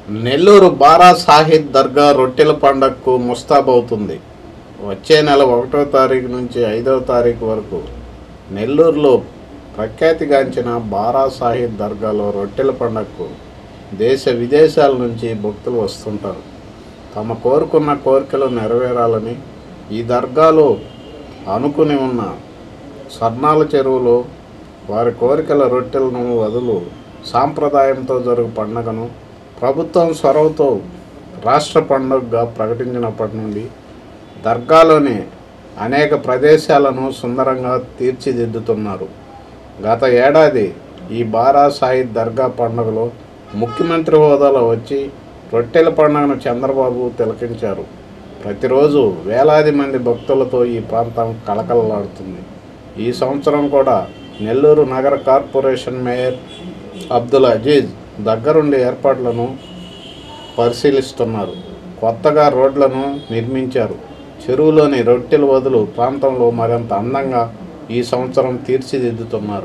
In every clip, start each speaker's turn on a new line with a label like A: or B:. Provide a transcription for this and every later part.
A: నెల్లూరు బారా సాహిద్ దర్గా రొట్టెల పండగకు ముస్తాబవుతుంది వచ్చే నెల ఒకటో తారీఖు నుంచి ఐదవ తారీఖు వరకు నెల్లూరులో ప్రఖ్యాతిగాంచిన బారా సాహిద్ దర్గాలో రొట్టెల పండగకు దేశ విదేశాల నుంచి భక్తులు వస్తుంటారు తమ కోరుకున్న కోరికలు నెరవేరాలని ఈ దర్గాలో అనుకుని ఉన్న స్వర్ణాల చెరువులో వారి కోరికల రొట్టెలను వదులు సాంప్రదాయంతో జరుగు పండగను ప్రభుత్వం చొరవతో రాష్ట్ర పండుగగా ప్రకటించినప్పటి నుండి దర్గాలోని అనేక ప్రదేశాలను సుందరంగా తీర్చిదిద్దుతున్నారు గత ఏడాది ఈ బారా సాయిద్ దర్గా పండుగలో ముఖ్యమంత్రి హోదాలో వచ్చి రొట్టెల పండుగను చంద్రబాబు తిలకించారు ప్రతిరోజు వేలాది మంది భక్తులతో ఈ ప్రాంతం కళకళలాడుతుంది ఈ సంవత్సరం కూడా నెల్లూరు నగర కార్పొరేషన్ మేయర్ అబ్దుల్ అజీజ్ దగ్గరుండి ఏర్పాట్లను పరిశీలిస్తున్నారు కొత్తగా రోడ్లను నిర్మించారు చెరువులోని రొట్టెల వదులు ప్రాంతంలో మరింత అందంగా ఈ సంవత్సరం తీర్చిదిద్దుతున్నారు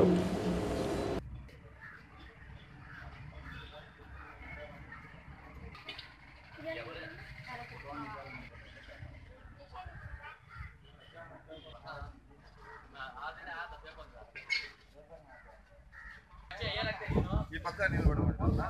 B: ఈ పక్క నిలబడమంటారా